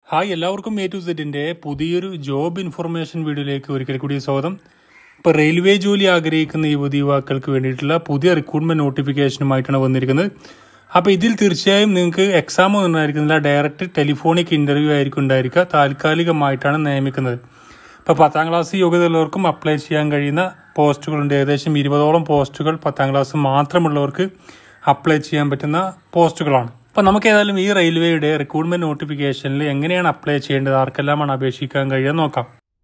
hi എല്ലാവർക്കും A to സെറ്റിന്റെ പുതിയൊരു ജോബ് ഇൻഫർമേഷൻ വീഡിയോയിലേക്ക് ഒരിക്കൽ കൂടി സ്വാഗതം ഇപ്പോൾ റെയിൽവേ ജോലി ആഗ്രഹിക്കുന്ന യുവതി യുവാക്കൾക്ക് വേണ്ടിയിട്ടുള്ള പുതിയ റിക്രൂട്ട്മെന്റ് നോട്ടിഫിക്കേഷനുമായിട്ടാണ് വന്നിരിക്കുന്നത് അപ്പോൾ ഇതിൽ തീർച്ചയായും നിങ്ങൾക്ക് എക്സാം ഒന്നും ഉണ്ടായിരിക്കുന്നില്ല ഡയറക്റ്റ് ടെലിഫോണിക് ഇന്റർവ്യൂ ആയിരിക്കും ഉണ്ടായിരിക്കുക താൽക്കാലികമായിട്ടാണ് നിയമിക്കുന്നത് ഇപ്പോൾ പത്താം ക്ലാസ് യോഗ്യതയുള്ളവർക്കും അപ്ലൈ ചെയ്യാൻ കഴിയുന്ന പോസ്റ്റുകളുണ്ട് ഏകദേശം ഇരുപതോളം പോസ്റ്റുകൾ പത്താം ക്ലാസ് മാത്രമുള്ളവർക്ക് അപ്ലൈ ചെയ്യാൻ പറ്റുന്ന പോസ്റ്റുകളാണ് അപ്പോൾ നമുക്ക് ഏതായാലും ഈ റെയിൽവേയുടെ റിക്രൂട്ട്മെന്റ് നോട്ടിഫിക്കേഷനിൽ എങ്ങനെയാണ് അപ്ലൈ ചെയ്യേണ്ടത് ആർക്കെല്ലാമാണ് അപേക്ഷിക്കാൻ കഴിയുക നോക്കാം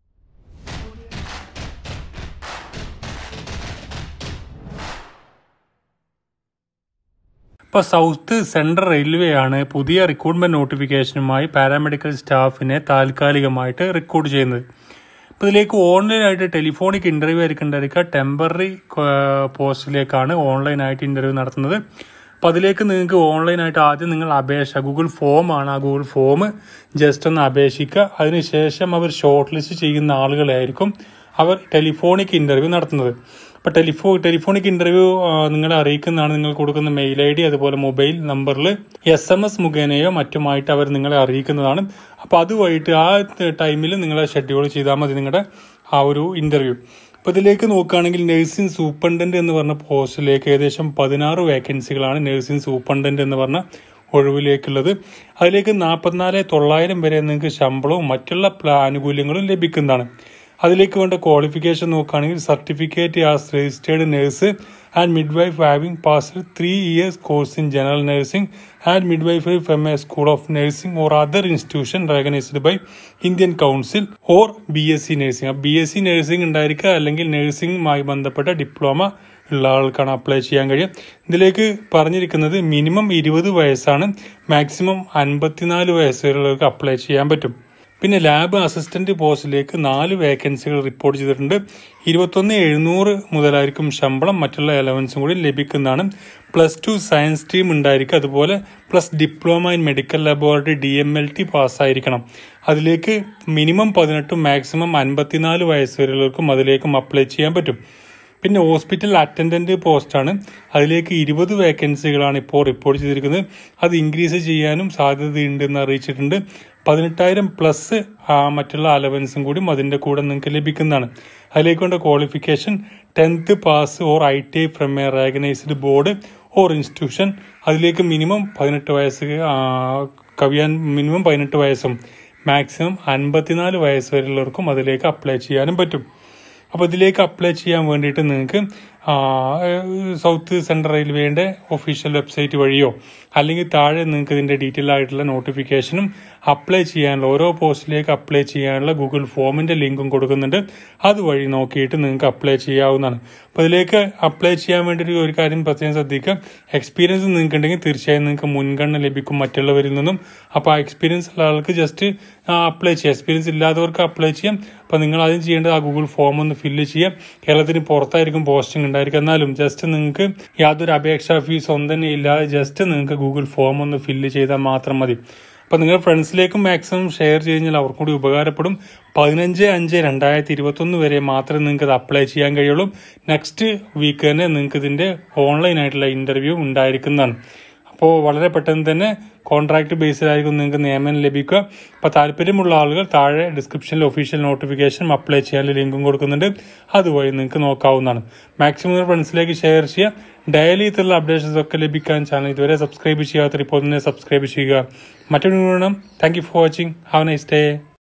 ഇപ്പോൾ സൗത്ത് സെൻട്രൽ റെയിൽവേ ആണ് പുതിയ റിക്രൂട്ട്മെന്റ് നോട്ടിഫിക്കേഷനുമായി പാരാമെഡിക്കൽ സ്റ്റാഫിനെ താൽക്കാലികമായിട്ട് റിക്രൂട്ട് ചെയ്യുന്നത് അപ്പോൾ ഇതിലേക്ക് ഓൺലൈനായിട്ട് ടെലിഫോണിക് ഇന്റർവ്യൂ ആയിരിക്കും ഉണ്ടായിരിക്കുക ടെമ്പററി പോസ്റ്റിലേക്കാണ് ഓൺലൈനായിട്ട് ഇന്റർവ്യൂ നടത്തുന്നത് അപ്പോൾ അതിലേക്ക് നിങ്ങൾക്ക് ഓൺലൈനായിട്ട് ആദ്യം നിങ്ങൾ അപേക്ഷ ഗൂഗിൾ ഫോം ആണ് ആ ഗൂഗിൾ ഫോം ജസ്റ്റ് ഒന്ന് അപേക്ഷിക്കുക അതിനുശേഷം അവർ ഷോർട്ട് ലിസ്റ്റ് ചെയ്യുന്ന ആളുകളായിരിക്കും അവർ ടെലിഫോണിക് ഇന്റർവ്യൂ നടത്തുന്നത് അപ്പോൾ ടെലിഫോ ടെലിഫോണിക് ഇന്റർവ്യൂ നിങ്ങളെ അറിയിക്കുന്നതാണ് നിങ്ങൾ കൊടുക്കുന്ന മെയിൽ ഐ ഡി അതുപോലെ മൊബൈൽ നമ്പറിൽ എസ് എം എസ് മുഖേനയോ മറ്റുമായിട്ട് അവർ നിങ്ങളെ അറിയിക്കുന്നതാണ് അപ്പോൾ അതുവഴിയിട്ട് ആ ടൈമിൽ നിങ്ങളെ ഷെഡ്യൂൾ ചെയ്താൽ മതി നിങ്ങളുടെ ആ ഒരു ഇന്റർവ്യൂ അപ്പോൾ ഇതിലേക്ക് നോക്കുകയാണെങ്കിൽ നഴ്സിംഗ് സൂപ്രണ്ടന്റ് എന്ന് പറഞ്ഞ പോസ്റ്റിലേക്ക് ഏകദേശം പതിനാറ് വേക്കൻസികളാണ് നഴ്സിംഗ് സൂപ്രണ്ടന്റ് എന്ന് പറഞ്ഞ ഒഴിവിലേക്കുള്ളത് അതിലേക്ക് നാൽപ്പത്തിനാല് തൊള്ളായിരം വരെ നിങ്ങൾക്ക് ശമ്പളവും മറ്റുള്ള ആനുകൂല്യങ്ങളും ലഭിക്കുന്നതാണ് അതിലേക്ക് വേണ്ട ക്വാളിഫിക്കേഷൻ നോക്കുകയാണെങ്കിൽ certificate as registered nurse and midwife having passed three years course in general nursing and midwife from a school of nursing or other institution recognised by Indian council or B S C nursing B S C nursing ഉണ്ടായിരിക്കുക അല്ലെങ്കിൽ നഴ്സിംഗുമായി ബന്ധപ്പെട്ട diploma ഉള്ള ആൾക്കാണ് apply ചെയ്യാൻ കഴിയും ഇതിലേക്ക് പറഞ്ഞിരിക്കുന്നത് minimum ഇരുപത് വയസ്സാണ് മാക്സിമം അൻപത്തിനാല് വയസ്സ് വരെയുള്ളവർക്ക് അപ്ലൈ ചെയ്യാൻ പറ്റും പിന്നെ ലാബ് അസിസ്റ്റന്റ് പോസ്റ്റിലേക്ക് നാല് വേക്കൻസികൾ റിപ്പോർട്ട് ചെയ്തിട്ടുണ്ട് ഇരുപത്തൊന്ന് എഴുന്നൂറ് മുതലായിരിക്കും ശമ്പളം മറ്റുള്ള അലവൻസും കൂടി ലഭിക്കുന്നതാണ് പ്ലസ് ടു സയൻസ് സ്ട്രീം ഉണ്ടായിരിക്കും അതുപോലെ plus diploma in medical laboratory D M L T പാസ്സായിരിക്കണം അതിലേക്ക് മിനിമം പതിനെട്ടും മാക്സിമം അൻപത്തിനാല് വയസ്സ് വരെയുള്ളവർക്കും അതിലേക്കും അപ്ലൈ ചെയ്യാൻ പറ്റും പിന്നെ ഹോസ്പിറ്റൽ അറ്റൻഡന്റ് പോസ്റ്റാണ് അതിലേക്ക് ഇരുപത് വേക്കൻസികളാണ് ഇപ്പോൾ റിപ്പോർട്ട് ചെയ്തിരിക്കുന്നത് അത് ഇൻക്രീസ് ചെയ്യാനും സാധ്യതയുണ്ടെന്ന് അറിയിച്ചിട്ടുണ്ട് പതിനെട്ടായിരം പ്ലസ് മറ്റുള്ള അലവൻസും കൂടി അതിൻ്റെ കൂടെ നിങ്ങൾക്ക് ലഭിക്കുന്നതാണ് അതിലേക്ക് വേണ്ട qualification tenth pass or I T I from a recognised board or institution അതിലേക്ക് മിനിമം പതിനെട്ട് വയസ്സ് കവിയാൻ മിനിമം പതിനെട്ട് വയസ്സും മാക്സിമം അൻപത്തിനാല് വയസ്സ് വരെയുള്ളവർക്കും അതിലേക്ക് അപ്ലൈ ചെയ്യാനും പറ്റും അപ്പോൾ ഇതിലേക്ക് അപ്ലൈ ചെയ്യാൻ വേണ്ടിയിട്ട് നിങ്ങൾക്ക് സൗത്ത് സെൻട്രൽ റെയിൽവേയുടെ ഒഫീഷ്യൽ വെബ്സൈറ്റ് വഴിയോ അല്ലെങ്കിൽ താഴെ നിങ്ങൾക്ക് ഇതിൻ്റെ ഡീറ്റെയിൽ ആയിട്ടുള്ള നോട്ടിഫിക്കേഷനും അപ്ലൈ ചെയ്യാനുള്ള ഓരോ പോസ്റ്റിലേക്ക് അപ്ലൈ ചെയ്യാനുള്ള ഗൂഗിൾ ഫോമിൻ്റെ ലിങ്കും കൊടുക്കുന്നുണ്ട് അതുവഴി നോക്കിയിട്ട് നിങ്ങൾക്ക് അപ്ലൈ ചെയ്യാവുന്നതാണ് അപ്പോൾ ഇതിലേക്ക് അപ്ലൈ ചെയ്യാൻ വേണ്ടി ഒരു കാര്യം പ്രത്യേകം ശ്രദ്ധിക്കുക എക്സ്പീരിയൻസ് നിങ്ങൾക്ക് ഉണ്ടെങ്കിൽ തീർച്ചയായും നിങ്ങൾക്ക് മുൻഗണന ലഭിക്കും മറ്റുള്ളവരിൽ നിന്നും അപ്പോൾ ആ എക്സ്പീരിയൻസ് ഉള്ള ആൾക്ക് ജസ്റ്റ് അപ്ലൈ ചെയ്യാം എക്സ്പീരിയൻസ് ഇല്ലാത്തവർക്ക് അപ്ലൈ ചെയ്യാം അപ്പോൾ നിങ്ങൾ ആദ്യം ചെയ്യേണ്ടത് ആ ഗൂഗിൾ ഫോം ഒന്ന് ഫില്ല് ചെയ്യാം കേരളത്തിന് പുറത്തായിരിക്കും പോസ്റ്റിംഗ് ഉണ്ടായിരിക്കും എന്നാലും ജസ്റ്റ് നിങ്ങൾക്ക് യാതൊരു അപേക്ഷാ ഫീസ് ഒന്നും തന്നെ ഇല്ലാതെ ജസ്റ്റ് നിങ്ങൾക്ക് ഗൂഗിൾ ഫോം ഒന്ന് ഫില്ല് ചെയ്താൽ മാത്രം മതി അപ്പോൾ നിങ്ങൾ ഫ്രണ്ട്സിലേക്കും മാക്സിമം ഷെയർ കഴിഞ്ഞാൽ അവർക്കും കൂടി ഉപകാരപ്പെടും പതിനഞ്ച് അഞ്ച് രണ്ടായിരത്തി ഇരുപത്തൊന്ന് വരെ മാത്രമേ നിങ്ങൾക്ക് ഇത് അപ്ലൈ ചെയ്യാൻ കഴിയുള്ളൂ നെക്സ്റ്റ് വീക്ക് തന്നെ നിങ്ങൾക്ക് ഇതിൻ്റെ ഓൺലൈൻ ആയിട്ടുള്ള ഇൻ്റർവ്യൂ ഉണ്ടായിരിക്കുന്നതാണ് അപ്പോൾ വളരെ പെട്ടെന്ന് തന്നെ കോൺട്രാക്ട് ബേസിലായിരിക്കും നിങ്ങൾക്ക് നിയമനം ലഭിക്കുക അപ്പോൾ താല്പര്യമുള്ള ആളുകൾ താഴെ ഡിസ്ക്രിപ്ഷനിൽ ഒഫീഷ്യൽ നോട്ടിഫിക്കേഷൻ അപ്ലൈ ചെയ്യാനുള്ള ലിങ്കും കൊടുക്കുന്നുണ്ട് അതുവഴി നിങ്ങൾക്ക് നോക്കാവുന്നതാണ് മാക്സിമം ഫ്രണ്ട്സിലേക്ക് ഷെയർ ചെയ്യുക ഡെയിലി ഇത്തരത്തിലുള്ള അപ്ഡേഷൻസ് ഒക്കെ ലഭിക്കാൻ ചാനൽ ഇതുവരെ സബ്സ്ക്രൈബ് ചെയ്യാത്ത ഇപ്പോൾ തന്നെ സബ്സ്ക്രൈബ് ചെയ്യുക മറ്റൊരു thank you for watching have nice day